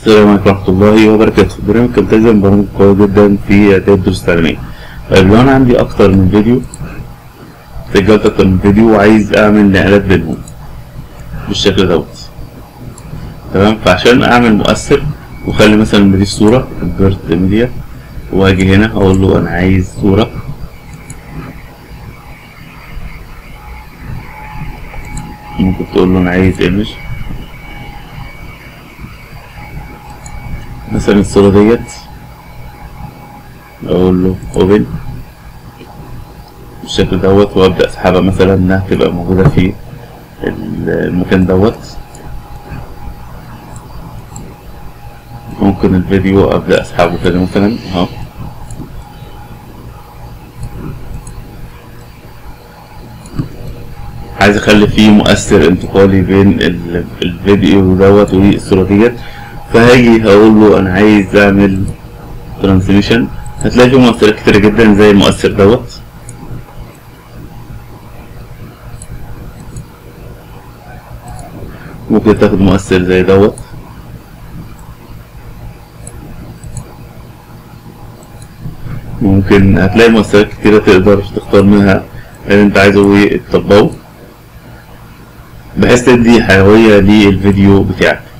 السلام عليكم ورحمة الله وبركاته برنامج كابتن برنامج قوي جدا في إعداد دروس تعليمية طيب لو أنا عندي أكتر من فيديو سجلت أكتر من فيديو وعايز أعمل نقلات بينهم بالشكل دوت تمام فعشان أعمل مؤثر وأخلي مثلا دي الصورة convert media وأجي هنا أقول له أنا عايز صورة ممكن تقول له أنا عايز image مثلا الصورة ديت أقول له open بالشكل دوت وأبدأ أسحبها مثلا إنها تبقى موجودة في المكان دوت ممكن الفيديو أبدأ أسحبه كده مثلا أهو عايز أخلي فيه مؤثر انتقالي بين الفيديو دوت والصورة ديت فهاجي هقول له انا عايز اعمل ترانسميشن هتلاقي فيه مؤثرات كتير جدا زي المؤثر دوت ممكن تاخد مؤثر زي دوت ممكن هتلاقي مؤثرات كتيرة تقدر تختار منها اللي انت عايزه تطبقه بحيث تدي حيوية للفيديو بتاعك